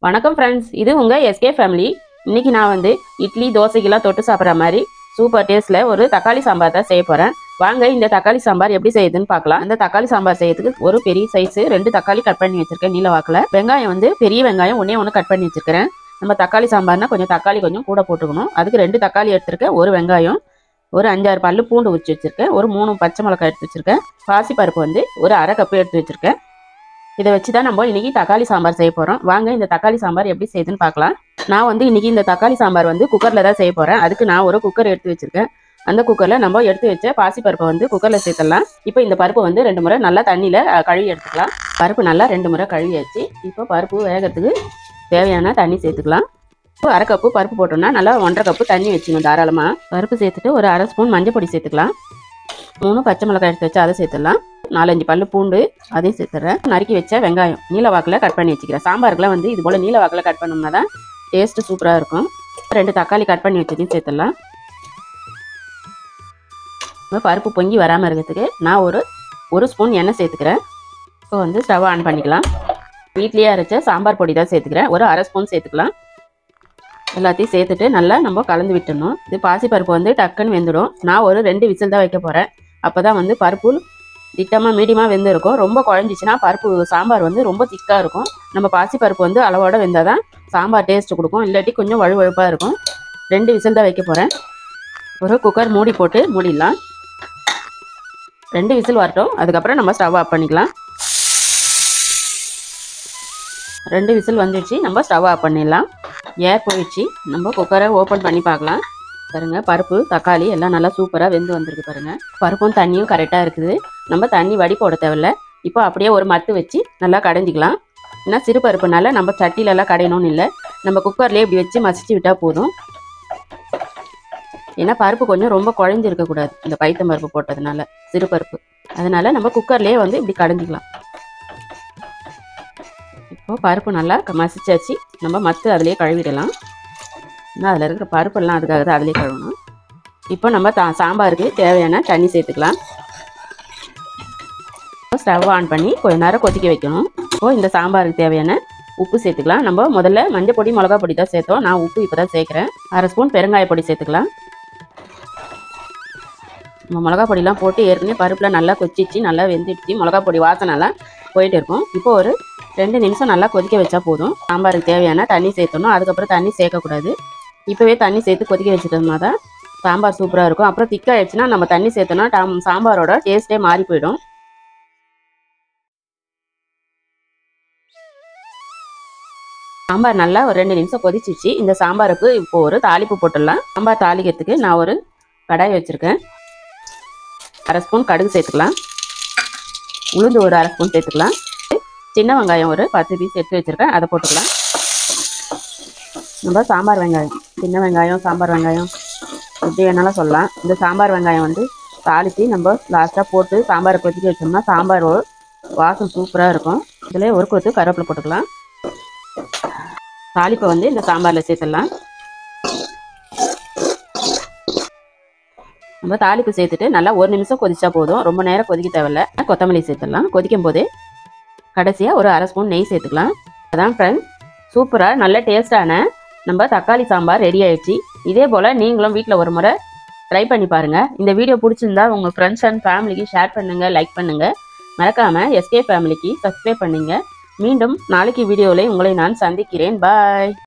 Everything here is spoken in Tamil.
வணக்கம் ஃப்ரெண்ட்ஸ் இது உங்கள் எஸ்கே ஃபேமிலி இன்னைக்கு நான் வந்து இட்லி தோசைக்கெல்லாம் தொட்டு சாப்பிட்ற மாதிரி சூப்பர் டேஸ்ட்டில் ஒரு தக்காளி சாம்பார் தான் செய்ய போகிறேன் வாங்க இந்த தக்காளி சாம்பார் எப்படி செய்யுதுன்னு பார்க்கலாம் இந்த தக்காளி சாம்பார் செய்யறதுக்கு ஒரு பெரிய சைஸு ரெண்டு தக்காளி கட் பண்ணி வச்சிருக்கேன் நீல வாக்கில் வெங்காயம் வந்து பெரிய வெங்காயம் ஒன்றே ஒன்று கட் பண்ணி வச்சிருக்கிறேன் நம்ம தக்காளி சாம்பார்னா கொஞ்சம் தக்காளி கொஞ்சம் கூட போட்டுக்கணும் அதுக்கு ரெண்டு தக்காளி எடுத்திருக்கேன் ஒரு வெங்காயம் ஒரு அஞ்சாறு பல்லு பூண்டு உரிச்சு வச்சிருக்கேன் ஒரு மூணு பச்சை மிளகாய் எடுத்து வச்சிருக்கேன் பாசிப்பருப்பு வந்து ஒரு அரை கப்பு எடுத்து வச்சிருக்கேன் இதை வச்சு தான் நம்ம இன்னைக்கு தக்காளி சாம்பார் செய்ய போகிறோம் வாங்க இந்த தக்காளி சாம்பார் எப்படி செய்யுதுன்னு பார்க்கலாம் நான் வந்து இன்னைக்கு இந்த தக்காளி சாம்பார் வந்து குக்கரில் தான் செய்ய போகிறேன் அதுக்கு நான் ஒரு குக்கர் எடுத்து வச்சிருக்கேன் அந்த குக்கரில் நம்ம எடுத்து வச்ச பாசிப்பருப்பை வந்து குக்கரில் சேர்த்துடலாம் இப்போ இந்த பருப்பு வந்து ரெண்டு முறை நல்லா தண்ணியில் அஹ், கழுவி எடுத்துக்கலாம் பருப்பு நல்லா ரெண்டு முறை கழுவியாச்சு இப்போ பருப்பு வேகிறதுக்கு தேவையான தண்ணி சேர்த்துக்கலாம் இப்போ அரை கப்பு பருப்பு போட்டோம்னா நல்லா ஒன்றரை கப்பு தண்ணி வச்சுக்கணும் தாராளமாக பருப்பு சேர்த்துட்டு ஒரு அரை ஸ்பூன் மஞ்சள் பொடி சேர்த்துக்கலாம் மூணு பச்சை மிளகாய் எடுத்து வச்சு அதை சேர்த்துடலாம் நாலஞ்சு பல்லு பூண்டு அதையும் சேர்த்துறேன் நறுக்கி வச்ச வெங்காயம் நீல வாக்கில் கட் பண்ணி வச்சுக்கிறேன் சாம்பாருக்குலாம் வந்து இது போல் நீல வாக்கில் கட் பண்ணோம்னா தான் டேஸ்ட்டு சூப்பராக இருக்கும் ரெண்டு தக்காளி கட் பண்ணி வச்சதையும் சேர்த்துடலாம் இப்போ பருப்பு பொங்கி வராமல் இருக்கிறதுக்கு நான் ஒரு ஒரு ஸ்பூன் எண்ணெய் சேர்த்துக்கிறேன் இப்போ வந்து ஸ்டவ் ஆன் பண்ணிக்கலாம் வீட்லேயே அரைச்ச சாம்பார் பொடி தான் சேர்த்துக்கிறேன் ஒரு அரை ஸ்பூன் சேர்த்துக்கலாம் எல்லாத்தையும் சேர்த்துட்டு நல்லா நம்ம கலந்து விட்டுடணும் இது பாசி பருப்பு வந்து டக்குன்னு வெந்துடும் நான் ஒரு ரெண்டு விசில் தான் வைக்க போகிறேன் அப்போ தான் வந்து பருப்பு திட்டமாக மீடியமாக வெந்திருக்கும் ரொம்ப குழஞ்சிச்சின்னா பருப்பு சாம்பார் வந்து ரொம்ப திக்காக இருக்கும் நம்ம பாசி பருப்பு வந்து அளவோட வெந்தால் தான் சாம்பார் டேஸ்ட் கொடுக்கும் இல்லாட்டி கொஞ்சம் வழுவழுப்பாக இருக்கும் ரெண்டு விசில் தான் வைக்க போகிறேன் ஒரு குக்கர் மூடி போட்டு மூடிடலாம் ரெண்டு விசில் வரட்டும் அதுக்கப்புறம் நம்ம ஸ்டவ் ஆஃப் பண்ணிக்கலாம் ரெண்டு விசில் வந்துடுச்சு நம்ம ஸ்டவ் ஆஃப் பண்ணிடலாம் ஏர் போயிடுச்சு நம்ம குக்கரை ஓப்பன் பண்ணி பார்க்கலாம் பாருங்க பருப்பு தக்காளி எல்லாம் நல்லா சூப்பராக வெந்து வந்திருக்கு பாருங்க பருப்பும் தண்ணியும் கரெக்டாக இருக்குது நம்ம தண்ணி வடி போட தேவையில்ல இப்போ அப்படியே ஒரு மத்து வச்சு நல்லா கடைஞ்சிக்கலாம் ஏன்னா சிறு பருப்புனால நம்ம சட்டிலெல்லாம் கடையணும்னு இல்லை நம்ம குக்கர்லேயே இப்படி வச்சு மசிச்சு விட்டால் போதும் ஏன்னா பருப்பு கொஞ்சம் ரொம்ப குழஞ்சி இருக்கக்கூடாது இந்த பைத்தம் பருப்பு போட்டதுனால சிறு பருப்பு அதனால நம்ம குக்கர்லேயே வந்து இப்படி கடைஞ்சிக்கலாம் இப்போ பருப்பு நல்லா க- மசிச்சாச்சு நம்ம மத்து அதிலே கழுவிடலாம் இன்னும் அதில் இருக்கிற பருப்பெல்லாம் அதுக்காக தான் அதிலே கழுவணும் இப்போ நம்ம தா சாம்பாருக்கு தேவையான தண்ணி சேர்த்துக்கலாம் ஸ்டவ் ஆன் பண்ணி கொஞ்ச நேரம் கொதிக்க வைக்கணும் இப்போ இந்த சாம்பாருக்கு தேவையான உப்பு சேர்த்துக்கலாம் நம்ம முதல்ல மஞ்சள் பொடி மிளகா பொடி தான் சேர்த்தோம் நான் உப்பு இப்போ தான் சேர்க்குறேன் அரை ஸ்பூன் பெருங்காய பொடி சேர்த்துக்கலாம் நம்ம மிளகா பொடிலாம் போட்டு ஏற்கனவே பருப்பில் நல்லா கொச்சிச்சு நல்லா வெந்துடுச்சு மிளகா பொடி வாசனைலாம் போயிட்டு இருக்கும் இப்போ ஒரு ரெண்டு நிமிஷம் நல்லா கொதிக்க வச்சா போதும் சாம்பாருக்கு தேவையான தண்ணி சேர்த்தணும் அதுக்கப்புறம் தண்ணி சேர்க்கக்கூடாது இப்போவே தண்ணி சேர்த்து கொதிக்க வச்சுட்டோம்னா தான் சாம்பார் சூப்பராக இருக்கும் அப்புறம் திக்காயிடுச்சுன்னா நம்ம தண்ணி சேர்த்தோம்னா டாம் சாம்பாரோட டேஸ்ட்டே மாறி போயிடும் சாம்பார் நல்லா ஒரு ரெண்டு நிமிஷம் கொதிச்சிச்சு இந்த சாம்பாருக்கு இப்போ ஒரு தாளிப்பு போட்டுடலாம் சாம்பார் தாளிக்கிறதுக்கு நான் ஒரு கடாய் வச்சுருக்கேன் அரை ஸ்பூன் கடுகு சேர்த்துக்கலாம் உளுந்து ஒரு அரை ஸ்பூன் சேர்த்துக்கலாம் சின்ன வெங்காயம் ஒரு பத்து பீஸ் எடுத்து வச்சுருக்கேன் அதை போட்டுக்கலாம் நம்ம சாம்பார் வெங்காயம் சின்ன வெங்காயம் சாம்பார் வெங்காயம் எப்படி வேணாலும் சொல்லலாம் இந்த சாம்பார் வெங்காயம் வந்து தாளித்து நம்ம லாஸ்ட்டாக போட்டு சாம்பாரை கொதிக்க வச்சோம்னா சாம்பார் ஒரு வாசம் சூப்பராக இருக்கும் இதில் ஒரு கொத்து கருவேப்பிலை போட்டுக்கலாம் தாளிப்பை வந்து இந்த சாம்பாரில் சேர்த்துடலாம் நம்ம தாளிப்பு சேர்த்துட்டு நல்லா ஒரு நிமிஷம் கொதிச்சா போதும் ரொம்ப நேரம் கொதிக்க தேவையில்ல கொத்தமல்லி சேர்த்துடலாம் கொதிக்கும் போதே கடைசியாக ஒரு அரை ஸ்பூன் நெய் சேர்த்துக்கலாம் அதான் ஃப்ரெண்ட்ஸ் சூப்பராக நல்ல டேஸ்டான நம்ம தக்காளி சாம்பார் ரெடி ஆயிடுச்சு இதே போல் நீங்களும் வீட்டில் ஒரு முறை ட்ரை பண்ணி பாருங்கள் இந்த வீடியோ பிடிச்சிருந்தா உங்கள் ஃப்ரெண்ட்ஸ் அண்ட் ஃபேமிலிக்கு ஷேர் பண்ணுங்கள் லைக் பண்ணுங்கள் மறக்காமல் எஸ்கே ஃபேமிலிக்கு சப்ஸ்கிரைப் பண்ணுங்க மீண்டும் நாளைக்கு வீடியோவில் உங்களை நான் சந்திக்கிறேன் பாய்